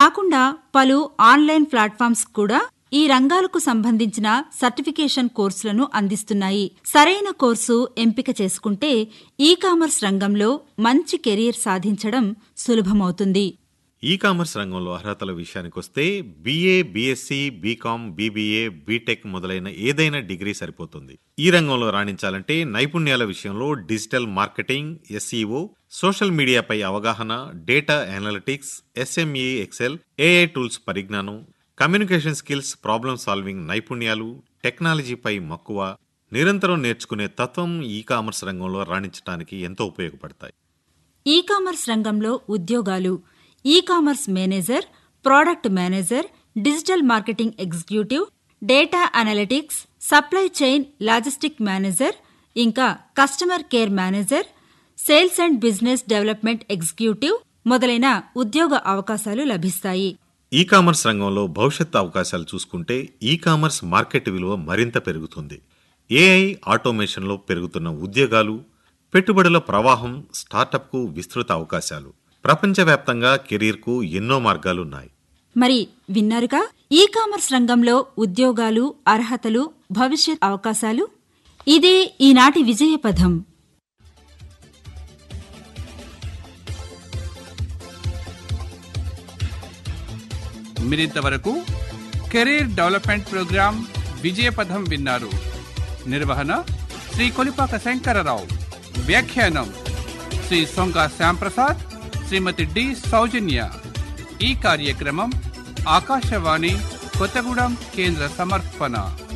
కాకుండా పలు online platforms కూడా ఈ రంగాలకు సంబంధించిన సర్టిఫికేషన్ కోర్సులను అందిస్తున్నాయి సరైన కోర్సు ఎంపిక చేసుకుంటే ఈ కామర్స్ రంగంలో మంచి కెరీర్ సాధించడం సులభమవుతుంది ఈ కామర్స్ రంగంలో అర్హతల విషయానికొస్తే BA BSc BCom BBA BTech మొదలైన ఏదైనా డిగ్రీ సరిపోతుంది ఈ రంగంలో రాణించాలంటే నైపుణ్యాల విషయంలో డిజిటల్ మార్కెటింగ్ ఎస్ఈఓ సోషల్ మీడియాపై అవగాహన data analytics SME excel AI tools పరిజ్ఞానం కమ్యూనికేషన్ స్కిల్స్ ప్రాబ్లమ్ సాల్వింగ్ నైపుణ్యాలు టెక్నాలజీపై మక్కువ నిరంతరం నేర్చుకునే తత్వం ఈ కామర్స్ రంగంలో రాణించడానికి ఎంతో ఉపయోగపడతాయి ఈ కామర్స్ రంగంలో ఉద్యోగాలు ecommerce manager product manager digital marketing executive data analytics supply chain logistic manager ఇంకా customer care manager sales and business development executive మొదలైన ఉద్యోగ అవకాశాలు లభిస్తాయి ఈ కామర్స్ రంగంలో భవిష్యత్ అవకాశాలు చూసుకుంటే ఈ కామర్స్ మార్కెట్ విలువ మరింత పెరుగుతుంది ఏఐ ఆటోమేషన్లో పెరుగుతున్న ఉద్యోగాలు పెట్టుబడుల ప్రవాహం స్టార్టప్కు విస్తృత అవకాశాలు ప్రపంచవ్యాప్తంగా కెరీర్కు ఎన్నో మార్గాలున్నాయి మరి విన్నారుగా ఈ కామర్స్ రంగంలో ఉద్యోగాలు అర్హతలు భవిష్యత్ అవకాశాలు ఇదే ఈనాటి విజయపథం మీరింతవరకు కెరీర్ డెవలప్మెంట్ ప్రోగ్రాం విజయపథం విన్నారు నిర్వహణ శ్రీ కొలిపాక శంకరరావు వ్యాఖ్యానం శ్రీ సొంగ శ్యాంప్రసాద్ శ్రీమతి డి సౌజన్య ఈ కార్యక్రమం ఆకాశవాణి కొత్తగూడెం కేంద్ర సమర్పణ